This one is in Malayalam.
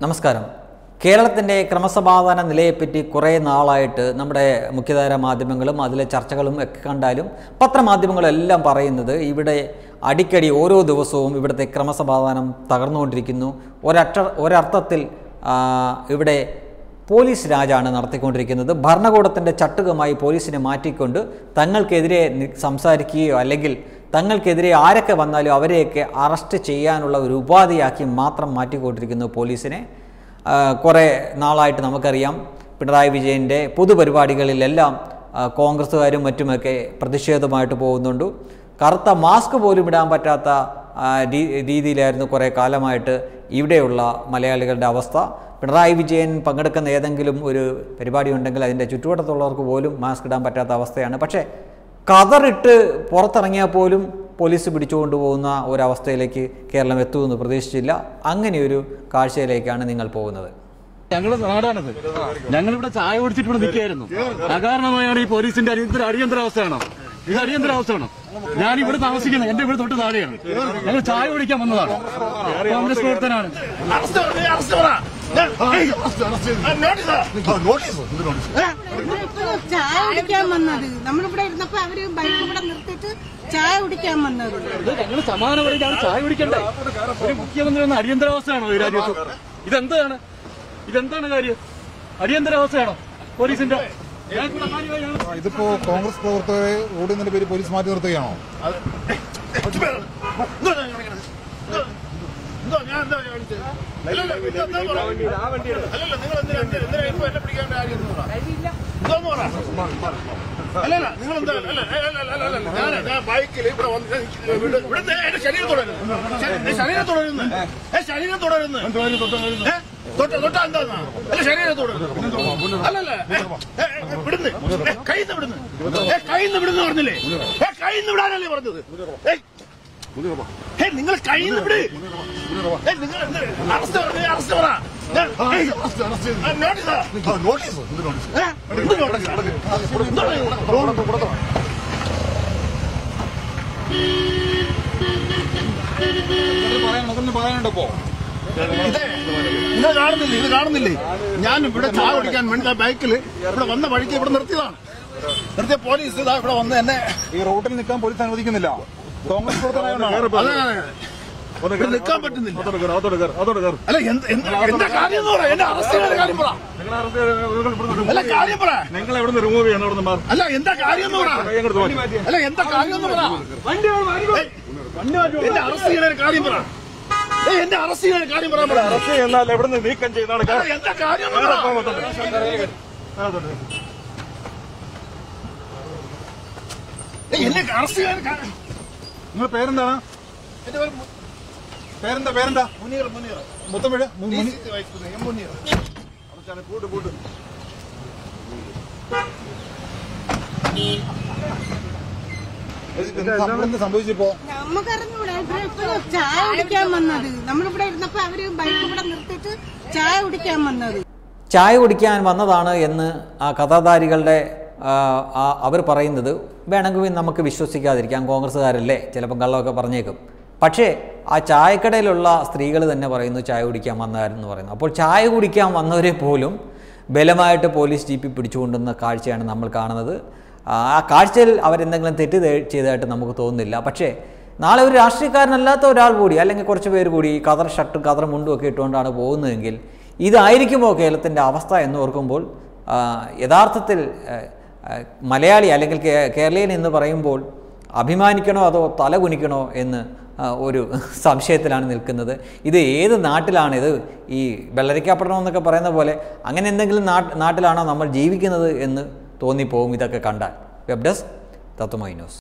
നമസ്കാരം കേരളത്തിൻ്റെ ക്രമസമാധാന നിലയെപ്പറ്റി കുറേ നാളായിട്ട് നമ്മുടെ മുഖ്യധാര മാധ്യമങ്ങളും അതിലെ ചർച്ചകളും ഒക്കെ കണ്ടാലും പത്രമാധ്യമങ്ങളും എല്ലാം പറയുന്നത് ഇവിടെ അടിക്കടി ഓരോ ദിവസവും ഇവിടുത്തെ ക്രമസമാധാനം തകർന്നുകൊണ്ടിരിക്കുന്നു ഒരക്ഷ ഒരർത്ഥത്തിൽ ആ, ഇവിടെ പോലീസ് രാജാണ് നടത്തിക്കൊണ്ടിരിക്കുന്നത് ഭരണകൂടത്തിൻ്റെ ചട്ടുകമായി പോലീസിനെ മാറ്റിക്കൊണ്ട് തങ്ങൾക്കെതിരെ നി- സംസാരിക്കുകയോ അല്ലെങ്കിൽ തങ്ങൾക്കെതിരെ ആരൊക്കെ വന്നാലും അവരെയൊക്കെ അറസ്റ്റ് ചെയ്യാനുള്ള ഒരു ഉപാധിയാക്കി മാത്രം മാറ്റിക്കൊണ്ടിരിക്കുന്നു പോലീസിനെ ആ, കുറേ നാളായിട്ട് നമുക്കറിയാം പിണറായി വിജയൻ്റെ പൊതുപരിപാടികളിലെല്ലാം ആ, കോൺഗ്രസ്സുകാരും മറ്റുമൊക്കെ പ്രതിഷേധമായിട്ട് പോകുന്നുണ്ട് കറുത്ത മാസ്ക് പോലും ഇടാൻ പറ്റാത്ത ആ, രീ- രീതിയിലായിരുന്നു കുറേ കാലമായിട്ട് ഇവിടെയുള്ള മലയാളികളുടെ അവസ്ഥ പിണറായി വിജയൻ പങ്കെടുക്കുന്ന ഏതെങ്കിലും ഒരു പരിപാടി ഉണ്ടെങ്കിൽ അതിൻ്റെ ചുറ്റുവട്ടത്തുള്ളവർക്ക് പോലും മാസ്ക് ഇടാൻ പറ്റാത്ത അവസ്ഥയാണ് പക്ഷേ കതറിട്ട് പുറത്തിറങ്ങിയാൽ പോലും പോലീസ് പിടിച്ചുകൊണ്ട് പോകുന്ന ഒരവസ്ഥയിലേക്ക് കേരളം എത്തുമെന്ന് പ്രതീക്ഷിച്ചില്ല അങ്ങനെയൊരു കാഴ്ചയിലേക്കാണ് നിങ്ങൾ പോകുന്നത് ഞങ്ങളുടെ നാടാണിത് ഞങ്ങളിവിടെ ചായ കുടിച്ചിട്ട് ഇവിടെ നിൽക്കുകയായിരുന്നു അകാരണമായാണ് ഈ പോലീസിന്റെ അടിയന്തര അടിയന്തരാവസ്ഥയാണോ ഇത് അടിയന്തരാവസ്ഥയാണോ ഞാൻ ഇവിടെ താമസിക്കുന്നത് എന്റെ ഇവിടെ തൊട്ട് താഴെയാണ് ഞങ്ങൾ ചായ കുടിക്കാൻ വന്നതാണ് കോൺഗ്രസ് പ്രവർത്തനാണ് നമ്മളിപ്പോ ചായ കുടിക്കാൻ വന്നത് നമ്മളിവിടെ ഇരുന്നപ്പോ അവര് ബൈക്ക് ഇവിടെ നിർത്തിയിട്ട് ചായ കുടിക്കാൻ വന്നത് ഇത് ഞങ്ങൾ സമാനപരമായിട്ടാണ് ചായ കുടിക്കണ്ടേ ഒരു മുഖ്യമന്ത്രി എന്ന അടിയന്തരാവസ്ഥയാണോ ഈ രാജ്യത്ത് ഇതെന്താണ് ഇതെന്താണ് കാര്യം അടിയന്തരാവസ്ഥയാണോ പോലീസിന്റെ ഞങ്ങൾക്കിവിടെ കാര്യമായി ഞങ്ങൾ ഇതിപ്പോ കോൺഗ്രസ് പ്രവർത്തകരെ റോഡിൽ നിന്റെ പേര് പോലീസ് മാറ്റി നിർത്തുകയാണോ അല്ലല്ല നിങ്ങൾ എന്താ അല്ല അല്ല അല്ല അല്ല ഞാൻ ഞാൻ ബൈക്കിൽ ഇവിടെ വന്ന് ഇവിടെ ഇവിടുന്ന് എന്റെ ശരീരം തുടരുന്നു എന്റെ ശരീരം തുടരുന്നു ഏ ശരീരം തുടരുന്നു ഏ? തൊട്ട തൊട്ട എന്താ അല്ല ശരീരം തുടരുന്നു അല്ലല്ല ഏ, ഏ, ഏ, വിടുന്ന് ഏ, കയ്യിന്ന് വിടുന്ന് ഏ കയ്യിന്ന് വിടുന്ന് പറഞ്ഞില്ലേ ഏ കയ്യിന്ന് വിടാനല്ലേ പറഞ്ഞത് ഏ ഏ നിങ്ങൾ കയ്യിന്ന് വിട് ഏ നിങ്ങൾ അറസ്റ്റ് പറഞ്ഞേ അറസ്റ്റ് പറ ഏ, ഏയ്, ആ, നോട്ടീസാ ഏ, എന്ത് നോട്ടീസാ? എന്താണ് ഇത്? പറയാനുണ്ടപ്പോ ഇത് ഇത് കാണുന്നില്ലേ ഇത് കാണുന്നില്ലേ ഞാൻ ഇവിടെ ചായ കുടിക്കാൻ വേണ്ടി ആ ബൈക്കിൽ ഇവിടെ വന്ന വഴിക്ക് ഇവിടെ നിർത്തിയതാണ് നിർത്തിയ പോലീസ് ഇതാ ഇവിടെ വന്ന് എന്നെ ഈ റോഡിൽ നിൽക്കാൻ പോലീസ് അനുവദിക്കുന്നില്ല കോൺഗ്രസ് പ്രവർത്തനായോണ്ടാണോ അതെ, അതെ, അതെ. ഇവിടെ നിൽക്കാൻ പറ്റുന്നില്ല അല്ല എന്ത് എന്ത് എന്താ കാര്യം എന്ന് പറ എന്റെ അറസ്റ്റ് ചെയ്യുന്ന കാര്യം പറ അല്ല കാര്യം പറ നിങ്ങൾ എവിടെ നിന്ന് റിമൂവ് ചെയ്യണം അവിടെ നിന്ന് അല്ല എന്താ കാര്യം എന്ന് പറ അല്ല എന്താ കാര്യം എന്ന് പറ ഏയ്, എന്റെ അറസ്റ്റ് ചെയ്യുന്ന കാര്യം പറ ഏയ്, എന്റെ അറസ്റ്റ് ചെയ്യുന്ന കാര്യം പറയാൻ പറ എന്നാൽ എവിടെ നിന്ന് നീക്കം ചെയ്യുന്നതാണ് അല്ല, എന്താ കാര്യം എന്ന് പറ ഏയ്, എന്നെ അറസ്റ്റ് ചെയ്യാൻ കാര്യം നിങ്ങൾ പേരെന്താണ് എന്റെ പേര് മു- പേരെന്താ പേരെന്താ മുനീർ മുനീർ മൊത്തം വീട് മു- മുനി- DCC vice president, M Muneer എന്താ സംഭവം എന്താ സംഭവിച്ചിപ്പോ നമുക്കറിഞ്ഞൂടെ ഇപ്പൊ ചായ കുടിക്കാൻ വന്നത് നമ്മളിവിടെ ഇരുന്നപ്പോ അവര് ബൈക്ക് ഇവിടെ നിർത്തിയിട്ട് ചായ കുടിക്കാൻ വന്നത് ചായ കുടിക്കാൻ വന്നതാണ് എന്ന് ആ കഥാധാരികളുടെ അവർ പറയുന്നത് വേണമെങ്കിൽ നമുക്ക് വിശ്വസിക്കാതിരിക്കാം കോൺഗ്രസ്സുകാരല്ലേ ചിലപ്പം കള്ളമൊക്കെ പറഞ്ഞേക്കും പക്ഷേ ആ ചായക്കടയിലുള്ള സ്ത്രീകൾ തന്നെ പറയുന്നു ചായ കുടിക്കാൻ വന്നതാരെന്ന് പറയുന്നു അപ്പോൾ ചായ കുടിക്കാൻ വന്നവരെ പോലും ബലമായിട്ട് പോലീസ് ജീപ്പി പിടിച്ചുകൊണ്ടുന്ന കാഴ്ചയാണ് നമ്മൾ കാണുന്നത് ആ ആ കാഴ്ചയിൽ അവരെന്തെങ്കിലും തെറ്റ് തേ- ചെയ്തതായിട്ട് നമുക്ക് തോന്നുന്നില്ല പക്ഷേ നാളെ ഒരു രാഷ്ട്രീയക്കാരനല്ലാത്ത ഒരാൾ കൂടി അല്ലെങ്കിൽ കുറച്ച് പേര് കൂടി ഈ കതർ ഷർട്ടും കതർ മുണ്ടും ഒക്കെ ഇട്ടുകൊണ്ടാണ് പോകുന്നതെങ്കിൽ ഇതായിരിക്കുമോ കേരളത്തിൻ്റെ അവസ്ഥ എന്ന് ഓർക്കുമ്പോൾ ആ, യഥാർത്ഥത്തിൽ ആ, ആ, മലയാളി അല്ലെങ്കിൽ കേ- കേരളീയൻ എന്ന് പറയുമ്പോൾ അഭിമാനിക്കണോ അതോ തല കുനിക്കണോ എന്ന് ആ, ഒരു സംശയത്തിലാണ് നിൽക്കുന്നത് ഇത് ഏത് നാട്ടിലാണ് ഇത് ഈ വെള്ളരിക്കാപ്പടണം എന്നൊക്കെ പറയുന്ന പോലെ അങ്ങനെ എന്തെങ്കിലും നാട്ട് നാട്ടിലാണോ നമ്മൾ ജീവിക്കുന്നത് എന്ന് തോന്നിപ്പോവും ഇതൊക്കെ കണ്ടാൽ വെബ് ഡെസ്ക് തത്വമൈ ന്യൂസ്